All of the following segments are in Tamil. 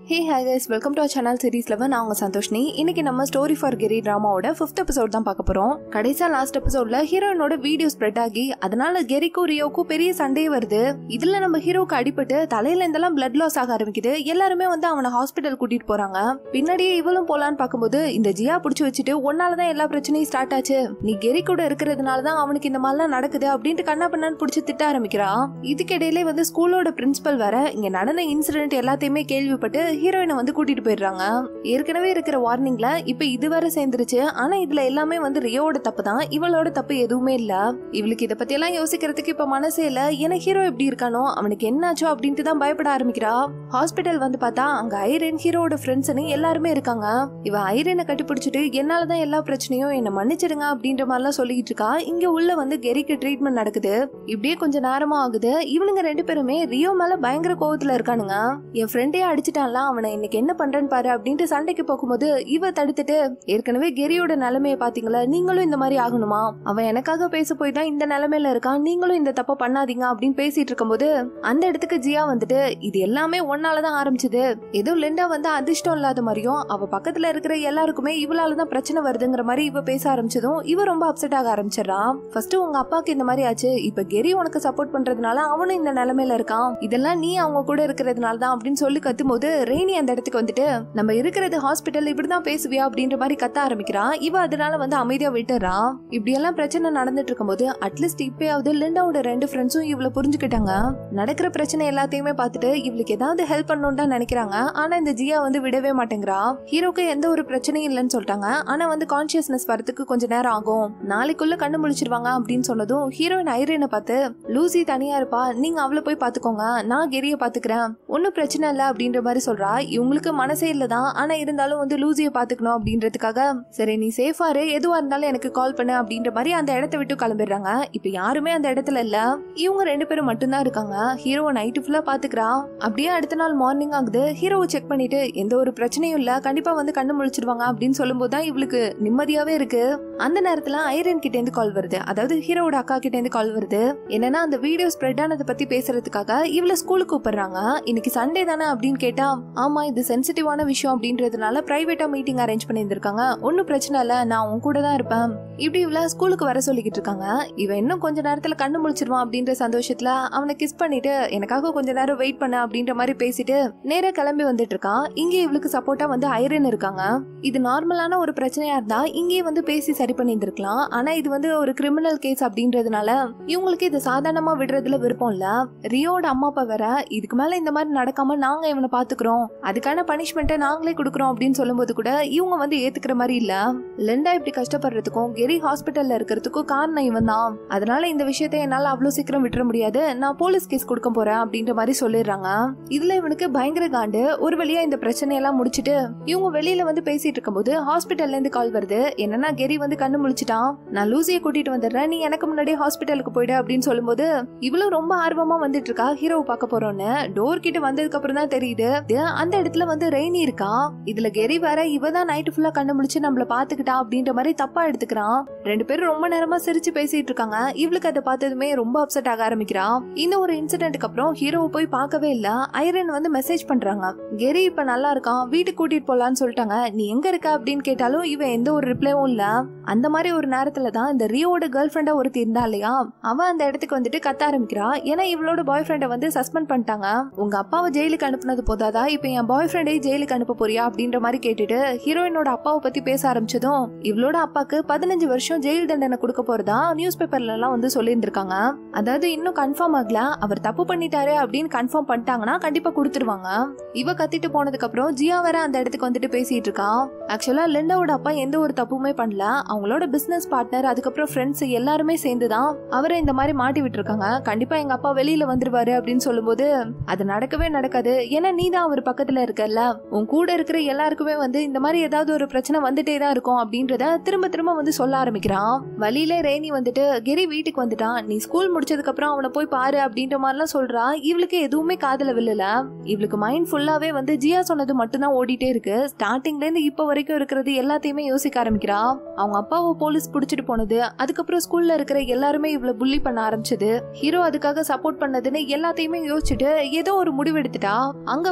hey hi guys welcome to channel சீரீஸ்ல நான் உங்க சந்தோஷ்னி இன்னைக்கு நம்ம ஸ்டோரி ஃபார் கெரி டிராமாவோட ஃபிஃப்த் எபிசோட் தான் பார்க்க போறோம் கடைசியா லாஸ்ட் எபிசோட்ல ஹீரோயினோட வீடியோ ஸ்ப்ரெட் ஆகி அதனால கெரிக்கும் ரியோக்கும் பெரிய சண்டே வருது இதுல நம்ம ஹீரோக்கு அடிபட்டு தலையில இருந்தெல்லாம் பிளட் லாஸ் ஆக ஆரம்பிக்குது எல்லாருமே வந்து அவனை ஹாஸ்பிட்டல் கூட்டிட்டு போறாங்க பின்னாடியே இவளும் போலான்னு பார்க்கும்போது இந்த ஜியா புடிச்சு வச்சுட்டு உன்னாலதான் எல்லா பிரச்சனையும் ஸ்டார்ட் ஆச்சு நீ கெரி கூட இருக்கிறதுனால தான் அவனுக்கு இந்த மாதிரிலாம் நடக்குது அப்படின்ட்டு கண்ணா பண்ணான்னு புடிச்சு திட்ட ஆரம்பிக்கிறா இதுக்கிடையிலே வந்து ஸ்கூலோட பிரின்சிபல் வேற இங்க நடந்த இன்சிடென்ட் எல்லாத்தையுமே கேள்விப்பட்டு ஹீரோயினை வந்து கூட்டிட்டு போயிடுறாங்க ஏற்கனவே இருக்கிற வார்னிங்ல இப்ப இது வேற சேர்ந்துருச்சு ஆனா இதுல எல்லாமே வந்து ரியோவோட தப்பு தான் இவளோட தப்பு எதுவுமே இல்ல இவளுக்கு இத பத்தி எல்லாம் யோசிக்கிறதுக்கு இப்ப மனசே இல்ல ஏன்னா ஹீரோ எப்படி இருக்கானோ அவனுக்கு என்னாச்சோ அப்படின்ட்டு தான் பயப்பட ஆரம்பிக்கிறா ஹாஸ்பிட்டல் வந்து பார்த்தா அங்க ஐரன் ஹீரோவோட ஃப்ரெண்ட்ஸ்னு எல்லாருமே இருக்காங்க இவ ஐரனை கட்டிப்பிடிச்சிட்டு என்னாலதான் எல்லா பிரச்சனையும் என்ன மன்னிச்சிடுங்க அப்படின்ற மாதிரிலாம் சொல்லிட்டு இருக்கா இங்க உள்ள வந்து கெரிக்கு ட்ரீட்மெண்ட் நடக்குது இப்படியே கொஞ்ச நேரமா ஆகுது இவனுங்க ரெண்டு பேருமே ரியோ மேல பயங்கர கோவத்துல இருக்கானுங்க என் ஃப்ரெண்டே அடிச்சிட்டான்ல அவனை இன்னைக்கு என்ன பண்றேன்னு பாரு அப்படின்ட்டு சண்டைக்கு போகும்போது இவ தடுத்துட்டு ஏற்கனவே கெரியோட நிலைமைய பாத்தீங்களா நீங்களும் இந்த மாதிரி ஆகணுமா அவன் எனக்காக பேச போய் தான் இந்த நிலைமையில இருக்கான் நீங்களும் இந்த தப்ப பண்ணாதீங்க அப்படின்னு பேசிட்டு இருக்கும்போது அந்த இடத்துக்கு ஜியா வந்துட்டு இது எல்லாமே ஒன்னாலதான் ஆரம்பிச்சது ஏதோ லிண்டா வந்து அதிர்ஷ்டம் இல்லாத மாதிரியும் அவ பக்கத்துல இருக்கிற எல்லாருக்குமே இவளாலதான் பிரச்சனை வருதுங்கிற மாதிரி இவ பேச ஆரம்பிச்சதும் இவ ரொம்ப அப்செட் ஆக ஆரம்பிச்சிடறா ஃபர்ஸ்ட் உங்க அப்பாக்கு இந்த மாதிரி ஆச்சு இப்ப கெரி உனக்கு சப்போர்ட் பண்றதுனால அவனும் இந்த நிலைமையில இருக்கான் இதெல்லாம் நீ அவங்க கூட இருக்கிறதுனால தான் அப்படின்னு சொல்லி கத்தும்போது ரெய்னி அந்த இடத்துக்கு வந்துட்டு நம்ம இருக்கிறது ஹாஸ்பிட்டல் இப்படிதான் பேசுவியா அப்படின்ற மாதிரி கத்த ஆரம்பிக்கிறா இவ அதனால வந்து அமைதியா விட்டுறா இப்படி எல்லாம் பிரச்சனை நடந்துட்டு இருக்கும்போது அட்லீஸ்ட் இப்பயாவது லிண்டாவோட ரெண்டு ஃப்ரெண்ட்ஸும் இவளை புரிஞ்சுக்கிட்டாங்க நடக்கிற பிரச்சனை எல்லாத்தையுமே பார்த்துட்டு இவளுக்கு ஏதாவது ஹெல்ப் பண்ணணும்னு தான் நினைக்கிறாங்க ஆனா இந்த ஜியா வந்து விடவே மாட்டேங்கிறா ஹீரோக்கு எந்த ஒரு பிரச்சனையும் இல்லைன்னு சொல்லிட்டாங்க ஆனா வந்து கான்சியஸ்னஸ் வரதுக்கு கொஞ்ச நேரம் ஆகும் நாளைக்குள்ள கண்ணு முழிச்சிருவாங்க அப்படின்னு சொன்னதும் ஹீரோயின் ஐரனை பார்த்து லூசி தனியா இருப்பா நீங்க அவளை போய் பாத்துக்கோங்க நான் கெரிய பாத்துக்கிறேன் ஒன்னும் பிரச்சனை இல்ல அப்படின்ற மாதிரி சொல்றா இவங்களுக்கு மனசே இல்லதான் ஆனா இருந்தாலும் வந்து லூசிய பாத்துக்கணும் அப்படின்றதுக்காக சரி நீ சேஃபா இரு எதுவா இருந்தாலும் எனக்கு கால் பண்ணு அப்படின்ற மாதிரி அந்த இடத்த விட்டு கிளம்பிடுறாங்க இப்ப யாருமே அந்த இடத்துல இல்ல இவங்க ரெண்டு பேரும் மட்டும்தான் இருக்காங்க ஹீரோவை நைட்டு ஃபுல்லா பாத்துக்கிறா அப்படியே அடுத்த நாள் மார்னிங் ஆகுது ஹீரோவை செக் பண்ணிட்டு எந்த ஒரு பிரச்சனையும் இல்ல கண்டிப்பா வந்து கண்ணு முழிச்சிடுவாங்க அப்படின்னு சொல்லும்போது தான் இவளுக்கு நிம்மதியாவே இருக்கு அந்த நேரத்துல ஐரன் கிட்ட இருந்து கால் வருது அதாவது ஹீரோவோட அக்கா கிட்ட இருந்து கால் வருது என்னன்னா அந்த வீடியோ ஸ்ப்ரெட் ஆனதை பத்தி பேசுறதுக்காக இவள ஸ்கூலுக்கு கூப்பிடுறாங்க இன்னைக்கு சண்டே தானே அப்படின்னு கேட்டா ஆமா இது சென்சிட்டிவான விஷயம் அப்படின்றதுனால பிரைவேட்டா மீட்டிங் அரேஞ்ச் பண்ணியிருந்திருக்காங்க ஒன்னும் பிரச்சனை இல்ல நான் உன் கூட தான் இருப்பேன் இப்படி இவள ஸ்கூலுக்கு வர சொல்லிக்கிட்டு இருக்காங்க இவன் இன்னும் கொஞ்ச நேரத்துல கண்ணு முழிச்சிருவான் அப்படின்ற சந்தோஷத்துல அவனை கிஸ் பண்ணிட்டு எனக்காக கொஞ்ச நேரம் வெயிட் பண்ண அப்படின்ற மாதிரி பேசிட்டு நேரா கிளம்பி வந்துட்டு இருக்கான் இங்க இவளுக்கு சப்போர்ட்டா வந்து ஐரன் இருக்காங்க இது நார்மலான ஒரு பிரச்சனையா இருந்தா இங்கேயே வந்து பேசி சரி பண்ணியிருந்திருக்கலாம் ஆனா இது வந்து ஒரு கிரிமினல் கேஸ் அப்படின்றதுனால இவங்களுக்கு இது சாதாரணமா விடுறதுல விருப்பம் இல்ல ரியோட அம்மா அப்பா வேற இதுக்கு மேல இந்த மாதிரி நடக்காம நாங்க இவனை பாத்துக்கிறோம் அதுக்கான பனிஷ்மெண்ட்டை நாங்களே கொடுக்குறோம் அப்படின்னு சொல்லும்போது கூட இவங்க வந்து ஏத்துக்கிற மாதிரி இல்ல லெண்டா இப்படி கஷ்டப்படுறதுக்கும் கெரி ஹாஸ்பிட்டல்ல இருக்கிறதுக்கும் காரணம் இவன் தான் அதனால இந்த விஷயத்தை என்னால அவ்வளவு சீக்கிரம் விட்டுற முடியாது நான் போலீஸ் கேஸ் கொடுக்க போறேன் அப்படின்ற மாதிரி சொல்லிடுறாங்க இதுல இவனுக்கு பயங்கர காண்டு ஒரு வழியா இந்த பிரச்சனையெல்லாம் முடிச்சிட்டு இவங்க வெளியில வந்து பேசிட்டு இருக்கும்போது ஹாஸ்பிட்டல்ல இருந்து கால் வருது என்னன்னா கெரி வந்து கண்ணு முழிச்சிட்டான் நான் லூசியை கூட்டிட்டு வந்துடுறேன் நீ எனக்கு முன்னாடியே ஹாஸ்பிட்டலுக்கு போயிடு அப்படின்னு சொல்லும்போது இவ்வளவு ரொம்ப ஆர்வமா வந்துட்டு இருக்கா ஹீரோவை பார்க்க போறோன்னு டோர் கிட்ட வந்ததுக்கு அப்புறம் தான் தெரியுது இது அந்த இடத்துல வந்து ரெய்னி இருக்கா இதுல கெரி வேற இவ தான் நைட்டு ஃபுல்லா கண்ணு முழிச்சு நம்மள பாத்துக்கிட்டா அப்படின்ற மாதிரி தப்பா எடுத்துக்கிறான் ரெண்டு பேரும் ரொம்ப நேரமா சிரிச்சு பேசிட்டு இருக்காங்க இவளுக்கு அதை பார்த்ததுமே ரொம்ப அப்செட் ஆக ஆரம்பிக்கிறா இந்த ஒரு இன்சிடென்ட்க்கு அப்புறம் ஹீரோவை போய் பார்க்கவே இல்ல ஐரன் வந்து மெசேஜ் பண்றாங்க கெரி இப்ப நல்லா இருக்கான் வீட்டுக்கு கூட்டிட்டு போலான்னு சொல்லிட்டாங்க நீ எங்க இருக்க அப்படின்னு கேட்டாலும் இவன் எந்த ஒரு ரிப்ளைவும் இல்ல அந்த மாதிரி ஒரு நேரத்துல தான் இந்த ரியோட கேர்ள் ஃப்ரெண்டா ஒருத்தி இருந்தா இல்லையா அவ அந்த இடத்துக்கு வந்துட்டு கத்த ஆரம்பிக்கிறா ஏன்னா இவளோட பாய் ஃப்ரெண்டை வந்து சஸ்பெண்ட் பண்ணிட்டாங்க உங்க அப்பாவை ஜெயிலுக்கு அனுப்புனது போதாதா இப்ப என் பாய் ஃப்ரெண்டை ஜெயிலுக்கு அனுப்ப போறியா அப்படின்ற மாதிரி கேட்டுட்டு ஹீரோயினோட அப்பாவை பத்தி பேச ஆரம்பிச்சதும் இவளோட அப்பாக்கு பதினஞ்சு வருஷம் ஜெயில் தண்டனை கொடுக்க போறதா நியூஸ் பேப்பர்ல எல்லாம் வந்து சொல்லியிருந்திருக்காங்க அதாவது இன்னும் கன்ஃபார்ம் ஆகல அவர் தப்பு பண்ணிட்டாரு அப்படின்னு கன்ஃபார்ம் பண்ணிட்டாங்கன்னா கண்டிப்பா கொடுத்துருவாங்க இவ கத்திட்டு போனதுக்கு அப்புறம் ஜியா வேற அந்த இடத்துக்கு வந்துட்டு பேசிட்டு இருக்கா ஆக்சுவலா லிண்டாவோட அப்பா எந்த ஒரு தப்புமே பண்ணல அவங்களோட பிசினஸ் பார்ட்னர் அதுக்கப்புறம் ஃப்ரெண்ட்ஸ் எல்லாருமே சேர்ந்துதான் அவரை இந்த மாதிரி மாட்டி விட்டுருக்காங்க கண்டிப்பா எங்க அப்பா வெளியில வந்துருவாரு அப்படின்னு சொல்லும்போது அது நடக்கவே நடக்காது ஏன்னா நீ தான் அவர் பக்கத்துல இருக்கல்ல உன் கூட இருக்கிற எல்லாருக்குமே வந்து இந்த மாதிரி ஏதாவது ஒரு பிரச்சனை வந்துட்டே தான் இருக்கும் அப்படின்றத திரும்ப திரும்ப வந்து சொல்ல ஆரம்பிக்கிறான் வழியில ரேணி வந்துட்டு கெரி வீட்டுக்கு வந்துட்டான் நீ ஸ்கூல் முடிச்சதுக்கு அப்புறம் அவனை போய் பாரு அப்படின்ற மாதிரிலாம் சொல்றா இவளுக்கு எதுவுமே காதுல வில்லல இவளுக்கு மைண்ட் ஃபுல்லாவே வந்து ஜியா சொன்னது மட்டும்தான் ஓடிட்டே இருக்கு ஸ்டார்டிங்ல இருந்து இப்ப வரைக்கும் இருக்கிறது எல்லாத்தையுமே யோசிக்க ஆரம்பிக்கிறா அவங்க அப்பாவை போலீஸ் புடிச்சிட்டு போனது அதுக்கப்புறம் ஸ்கூல்ல இருக்கிற எல்லாருமே இவள புள்ளி பண்ண ஆரம்பிச்சது ஹீரோ அதுக்காக சப்போர்ட் பண்ணதுன்னு எல்லாத்தையுமே யோசிச்சுட்டு ஏதோ ஒரு முடிவு எடுத்துட்டா அங்க அப்படியே கட் பண்ண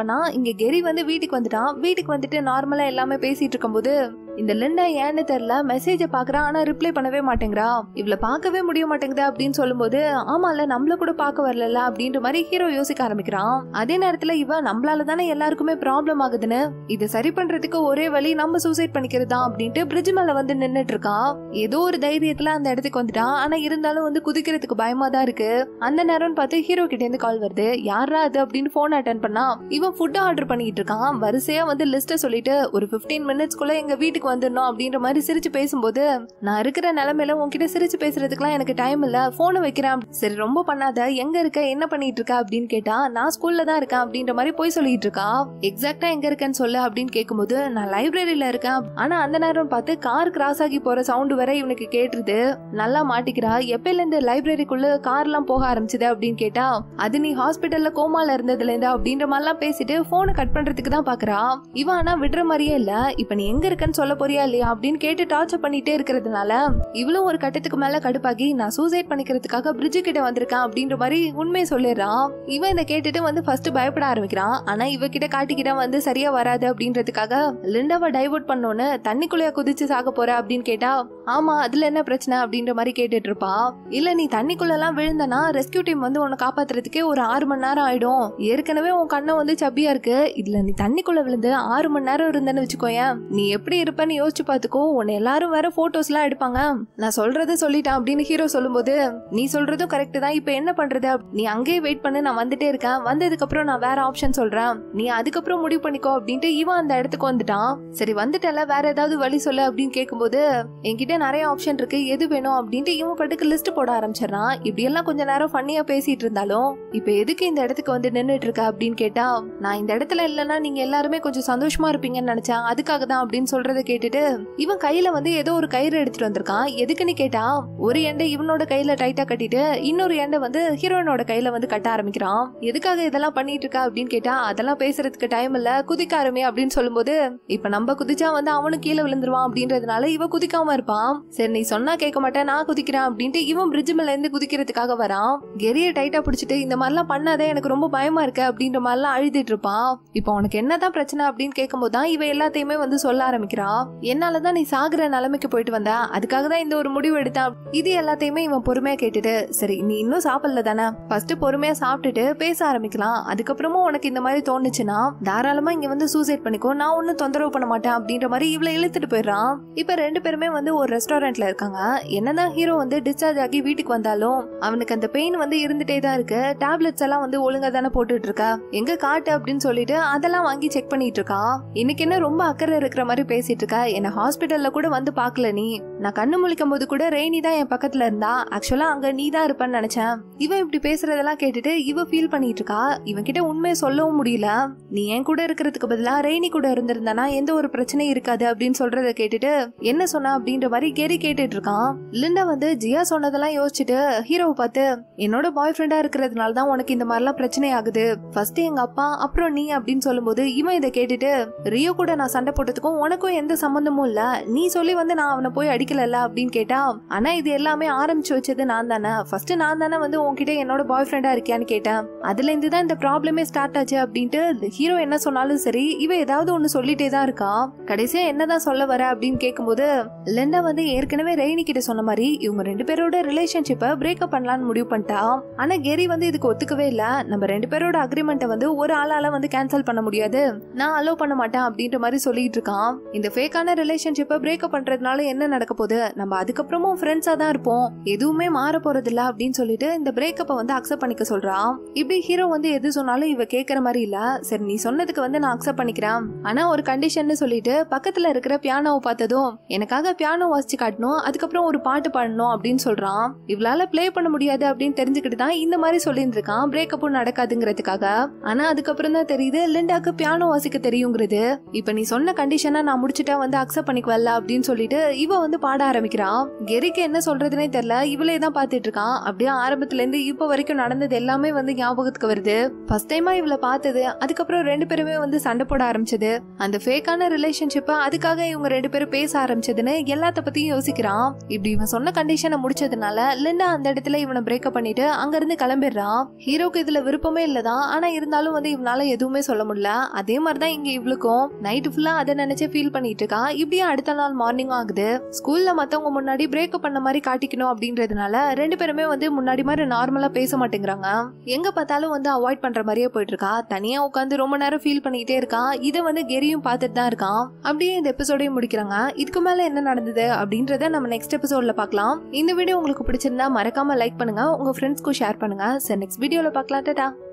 பண்ணா இங்க கெரி வந்து வீட்டுக்கு வந்துட்டான் வீட்டுக்கு வந்துட்டு நார்மலா எல்லாமே பேசிட்டு இருக்கும்போது இந்த லிண்டா ஏன்னு தெரியல மெசேஜ பாக்குறா ஆனா ரிப்ளை பண்ணவே மாட்டேங்கிறா இவள பார்க்கவே முடிய மாட்டேங்குது அப்படின்னு சொல்லும்போது ஆமால நம்மள கூட பார்க்க வரல அப்படின்ற மாதிரி ஹீரோ யோசிக்க ஆரம்பிக்கிறான் அதே நேரத்துல இவ நம்மளால தானே எல்லாருக்குமே ப்ராப்ளம் ஆகுதுன்னு இதை சரி பண்றதுக்கு ஒரே வழி நம்ம சூசைட் பண்ணிக்கிறது தான் அப்படின்ட்டு பிரிட்ஜ் மேல வந்து நின்னுட்டு இருக்கான் ஏதோ ஒரு தைரியத்துல அந்த இடத்துக்கு வந்துட்டான் ஆனா இருந்தாலும் வந்து குதிக்கிறதுக்கு பயமா தான் இருக்கு அந்த நேரம்னு பார்த்து ஹீரோ கிட்ட இருந்து கால் வருது யாரா அது அப்படின்னு போன் அட்டன் பண்ணா இவன் ஃபுட் ஆர்டர் பண்ணிட்டு இருக்கான் வரிசையா வந்து லிஸ்ட சொல்லிட்டு ஒரு 15 மினிட்ஸ்க்குள்ள எங்க வீட்டுக்கு வந்துடணும் அப்படின்ற மாதிரி சிரிச்சு பேசும்போது நான் இருக்கிற நிலைமையில உன்கிட்ட சிரிச்சு பேசுறதுக்குலாம் எனக்கு டைம் இல்ல போனை வைக்கிறேன் சரி ரொம்ப பண்ணாத எங்க இருக்க என்ன பண்ணிட்டு இருக்க அப்படின்னு கேட்டா நான் ஸ்கூல்ல தான் இருக்கேன் அப்படின்ற மாதிரி போய் சொல்லிட்டு இருக்கா எக்ஸாக்டா எங்க இருக்கேன்னு சொல்லு அப்படின்னு கேட்கும்போது நான் லைப்ரரியில இருக்கேன் ஆனா அந்த நேரம் பார்த்து கார் கிராஸ் ஆகி போற சவுண்ட் வரை இவனுக்கு கேட்டுருது நல்லா மாட்டிக்கிறா எப்பல இருந்து லைப்ரரிக்குள்ள கார் எல்லாம் போக ஆரம்பிச்சது அப்படின்னு கேட்டா அது நீ ஹாஸ்பிட்டல்ல கோமால இருந்ததுல இருந்து அப்படின்ற மாதிரிலாம் பேசிட்டு போனை கட் பண்றதுக்கு தான் பாக்குறா இவன் ஆனா விடுற மாதிரியே இல்ல இப்ப நீ எங்க இருக்கன்னு சொல்ல போறியா இல்லையா அப்படின்னு கேட்டு டார்ச்சர் பண்ணிட்டே இருக்கிறதுனால இவளும் ஒரு கட்டத்துக்கு மேல கடுப்பாகி நான் சூசைட் பண்ணிக்கிறதுக்காக பிரிட்ஜு கிட்ட வந்திருக்கேன் அப்படின்ற மாதிரி உண்மையை சொல்லிடுறான் இவன் இதை கேட்டுட்டு வந்து ஃபர்ஸ்ட் பயப்பட ஆரம்பிக்கிறான் ஆனா இவகிட்ட காட்டிக்கிட்ட வந்து சரியா வராது அப்படின்றதுக்காக லிண்டாவை டைவர்ட் பண்ணோன்னு தண்ணிக்குள்ளேய குதிச்சு சாக போற அப்படின்னு கேட்டா ஆமா அதுல என்ன பிரச்சனை அப்படின்ற மாதிரி கேட்டுட்டு இருப்பா இல்ல நீ தண்ணிக்குள்ள எல்லாம் விழுந்தனா ரெஸ்கியூ டீம் வந்து உன்னை காப்பாத்துறதுக்கே ஒரு ஆறு மணி நேரம் ஆயிடும் ஏற்கனவே உன் கண்ணை வந்து சப்பியா இருக்கு இதுல நீ தண்ணிக்குள்ள விழுந்து ஆறு மணி நேரம் இருந்தேன்னு வச்சுக்கோயேன் நீ எப்படி இருப்பேன்னு யோசிச்சு பாத்துக்கோ உன்னை எல்லாரும் வேற போட்டோஸ் எல்லாம் எடுப்பாங்க நான் சொல்றதை சொல்லிட்டேன் அப்படின்னு ஹீரோ சொல்லும்போது நீ சொல்றதும் கரெக்ட் தான் இப்ப என்ன பண்றது அப்~ நீ அங்கேயே வெயிட் பண்ணு நான் வந்துட்டே இருக்கேன் வந்ததுக்கு அப்புறம் நான் வேற ஆப்ஷன் சொல்றேன் நீ அதுக்கப்புறம் முடிவு பண்ணிக்கோ அப்படின்ட்டு இவன் அந்த இடத்துக்கு வந்துட்டான் சரி வந்துட்டல வேற ஏதாவது வழி சொல்லு அப்படின்னு கேட்கும்போது என்கிட்ட நிறைய ஆப்ஷன் இருக்கு எது வேணும் அப்படின்ட்டு இவன் பட்டுக்கு லிஸ்ட் போட ஆரம்பிச்சிடறான் இப்படி எல்லாம் கொஞ்ச நேரம் ஃபன்னியா பேசிட்டு இருந்தாலும் இப்ப எதுக்கு இந்த இடத்துக்கு வந்து நின்னுட்டு இருக்க அப்படின்னு கேட்டா நான் இந்த இடத்துல இல்லைன்னா நீங்க எல்லாருமே கொஞ்சம் சந்தோஷமா இருப்பீங்கன்னு நினைச்சேன் அதுக்காக தான் அப்படின்னு சொல்றதை கேட்டுட்டு இவன் கையில வந்து ஏதோ ஒரு கயிறு எடுத்துட்டு வந்திருக்கான் எதுக்குன்னு கேட்டா ஒரு எண்டை இவனோட கையில டைட்டா கட்டிட்டு இன்னொரு எண்டை வந்து ஹீரோயினோட கையில வந்து கட்ட ஆரம்பிக்கிறான் எதுக்காக இதெல்லாம் பண்ணிட்டு இருக்கா அப்படின்னு கேட்டா அதெல்லாம் பேசுறதுக்கு டைம் இல்ல குதிக்க ஆரம்பி அப்படின்னு சொல்லும்போது இப்ப நம்ம குதிச்சா வந்து அவனும் கீழே விழுந்துருவான் அப்படின்றதுனால இவ குதிக்காம இருப்பான் சரி நீ சொன்னா கேட்க மாட்டேன் நான் குதிக்கிறேன் அப்படின்ட்டு இவன் பிரிட்ஜ் மேல இருந்து குதிக்கிறதுக்காக வரான் கெரிய டைட்டா பிடிச்சிட்டு இந்த மாதிரிலாம் பண்ணாதே எனக்கு ரொம்ப பயமா இருக்கு அப்படின்ற மாதிரிலாம் அழுதுட்டு இருப்பான் இப்போ உனக்கு என்னதான் பிரச்சனை அப்படின்னு கேட்கும்போது தான் இவ எல்லாத்தையுமே வந்து சொல்ல ஆரம்பிக்கிறா என்னாலதான் நீ சாகுற நிலைமைக்கு போயிட்டு வந்த அதுக்காக தான் இந்த ஒரு முடிவு எடுத்தான் இது எல்லாத்தையுமே இவன் பொறுமையா கேட்டுட்டு சரி நீ இன்னும் சாப்பிடல தானே ஃபர்ஸ்ட் பொறுமையா சாப்பிட்டுட்டு பேச ஆரம்பிக்கலாம் அதுக்கப்புறமும் உனக்கு இந்த மாதிரி தோணுச்சுன்னா தாராளமா இங்க வந்து சூசைட் பண்ணிக்கோ நான் ஒன்னும் தொந்தரவு பண்ண மாட்டேன் அப்படின்ற மாதிரி இவளை இழுத்துட்டு போயிடுறான் இப்ப ரெண்டு பேருமே வந்து ஒரு ரெஸ்டாரண்ட்ல இருக்காங்க என்னதான் ஹீரோ வந்து டிஸ்சார்ஜ் ஆகி வீட்டுக்கு வந்தாலும் அவனுக்கு அந்த பெயின் வந்து இருந்துட்டே தான் இருக்கு டேப்லெட்ஸ் எல்லாம் வந்து ஒழுங்கா தானே போட்டுட்டு இருக்கா எங்க காட்டு அப்படின்னு சொல்லிட்டு அதெல்லாம் வாங்கி செக் பண்ணிட்டு இருக்கான் இன்னைக்கு என்ன ரொம்ப அக்கறை இருக்கிற மாதிரி பேசிட்டு இருக்கா என்ன ஹாஸ்பிட்டல்ல கூட வந்து பாக்கல நீ நான் கண்ணு முழிக்கும் போது கூட ரெய்னி தான் என் பக்கத்துல இருந்தா ஆக்சுவலா அங்க நீ தான் இருப்பேன்னு நினைச்சேன் இவன் இப்படி பேசுறதெல்லாம் கேட்டுட்டு இவ ஃபீல் பண்ணிட்டு இருக்கா இவன் கிட்ட உண்மையை சொல்லவும் முடியல நீ என் கூட இருக்கிறதுக்கு பதிலா ரெய்னி கூட இருந்திருந்தானா எந்த ஒரு பிரச்சனையும் இருக்காது அப்படின்னு சொல்றத கேட்டுட்டு என்ன சொன்னா அப்படின்ற மாதிரி கெரி கேட்டுட்டு இருக்கான் லிண்டா வந்து ஜியா சொன்னதெல்லாம் யோசிச்சுட்டு ஹீரோவை பார்த்து என்னோட பாய் ஃப்ரெண்டா இருக்கிறதுனால தான் உனக்கு இந்த மாதிரிலாம் பிரச்சனை ஆகுது ஃபர்ஸ்ட் எங்க அப்பா அப்புறம் நீ அப்படின்னு சொல்லும்போது இவன் இதை கேட்டுட்டு ரியோ கூட நான் சண்டை போட்டதுக்கும் உனக்கும் எந்த சம்பந்தமும் இல்ல நீ சொல்லி வந்து நான் அவனை போய் அடிக்கலல்ல அப்படின்னு கேட்டா ஆனா இது எல்லாமே ஆரம்பிச்சு வச்சது நான் தானே ஃபர்ஸ்ட் நான் தானே வந்து உன்கிட்ட என்னோட பாய் ஃப்ரெண்டா இருக்கியான்னு கேட்டேன் அதுல இருந்து தான் இந்த ப்ராப்ளமே ஸ்டார்ட் ஆச்சு அப்படின்ட்டு ஹீரோ என்ன சொன்னாலும் சரி இவ ஏதாவது ஒண்ணு சொல்லிட்டே தான் இருக்கா கடைசியா என்னதான் சொல்ல வர அப்படின்னு கேட்கும்போது லெண்டா வந்து ஏற்கனவே ரெய்னி கிட்ட சொன்ன மாதிரி இவங்க ரெண்டு பேரோட ரிலேஷன்ஷிப்பை பிரேக்கப் பண்ணலாம்னு முடிவு பண்ணிட்டா ஆனா கெரி வந்து இதுக்கு ஒத்துக்கவே இல்ல நம்ம ரெண்டு பேரோட அக்ரிமெண்ட்டை வந்து ஒரு ஆளால வந்து கேன்சல் பண்ண முடியாது நான் அலோவ் பண்ண மாட்டேன் அப்படின்ற மாதிரி சொல்லிட்டு இருக்கான் இந்த ஃபேக்கான ரிலேஷன்ஷிப்பை பிரேக்கப் பண்றதுனால என்ன நடக்க போகுது நம்ம அதுக்கப்புறமும் ஃப்ரெண்ட்ஸா தான் இருப்போம் எதுவுமே மாற போறது இல்ல அப்படின்னு சொல்லிட்டு இந்த பிரேக்கப்பை வந்து அக்செப்ட் பண்ணிக்க சொல்றான் இப்படி ஹீரோ வந்து எது சொன்னாலும் இவ கேக்குற மாதிரி இல்ல சரி நீ சொன்னதுக்கு வந்து நான் அக்செப்ட் பண்ணிக்கிறேன் ஆனா ஒரு கண்டிஷன் சொல்லிட்டு பக்கத்துல இருக்கிற பியானோவை பார்த்ததும் எனக்காக பியானோ வாசிச்சு காட்டணும் அதுக்கப்புறம் ஒரு பாட்டு பாடணும் அப்படின்னு சொல்றான் இவளால ப்ளே பண்ண முடியாது அப்படின்னு தெரிஞ்சுக்கிட்டு தான் இந்த மாதிரி சொல்லிட்டு இருக்கான் பிரேக்கப்பும் நடக்காதுங்கிறதுக்காக ஆனா அதுக்கப்புறம் தான் தெரியுது லிண்டாக்கு பியானோ வாசிக்க தெரியுங்கிறது இப்ப நீ சொன்ன கண்டிஷனை நான் முடிச்சிட்டேன் கிடைச்சா வந்து அக்செப்ட் பண்ணிக்குவல்ல அப்படின்னு சொல்லிட்டு இவ வந்து பாட ஆரம்பிக்கிறான் கெரிக்கு என்ன சொல்றதுனே தெரியல இவளே தான் பாத்துட்டு இருக்கான் அப்படியே ஆரம்பத்துல இருந்து இப்ப வரைக்கும் நடந்தது எல்லாமே வந்து ஞாபகத்துக்கு வருது ஃபர்ஸ்ட் டைமா இவளை பார்த்தது அதுக்கப்புறம் ரெண்டு பேருமே வந்து சண்டை போட ஆரம்பிச்சது அந்த ஃபேக்கான ரிலேஷன்ஷிப்ப அதுக்காக இவங்க ரெண்டு பேரும் பேச ஆரம்பிச்சதுன்னு எல்லாத்த பத்தியும் யோசிக்கிறான் இப்படி இவன் சொன்ன கண்டிஷனை முடிச்சதுனால லிண்டா அந்த இடத்துல இவனை பிரேக்கப் பண்ணிட்டு அங்க இருந்து கிளம்பிடுறான் ஹீரோக்கு இதுல விருப்பமே இல்லதான் ஆனா இருந்தாலும் வந்து இவனால எதுவுமே சொல்ல முடியல அதே மாதிரிதான் இங்க இவளுக்கும் நைட்டு ஃபுல்லா அதை நினைச்சு ஃபீல் பண்ணிட்டு இருக்கா இப்படியே அடுத்த நாள் மார்னிங் ஆகுது ஸ்கூல்ல மத்தவங்க முன்னாடி பிரேக்கப் பண்ண மாதிரி காட்டிக்கணும் அப்படின்றதுனால ரெண்டு பேருமே வந்து முன்னாடி மாதிரி நார்மலா பேச மாட்டேங்கிறாங்க எங்க பார்த்தாலும் வந்து அவாய்ட் பண்ற மாதிரியே போயிட்டு இருக்கா தனியா உட்காந்து ரொம்ப நேரம் ஃபீல் பண்ணிக்கிட்டே இருக்கா இதை வந்து கெரியும் பார்த்துட்டு தான் இருக்கான் அப்படியே இந்த எபிசோடையும் முடிக்கிறாங்க இதுக்கு மேல என்ன நடந்தது அப்படின்றத நம்ம நெக்ஸ்ட் எபிசோட்ல பார்க்கலாம் இந்த வீடியோ உங்களுக்கு பிடிச்சிருந்தா மறக்காம லைக் பண்ணுங்க உங்க ஃப்ரெண்ட்ஸ்க்கும் ஷேர் பண்ணுங்க சரி நெக்ஸ்ட் வீடியோல பார்க்கலாம் டாடா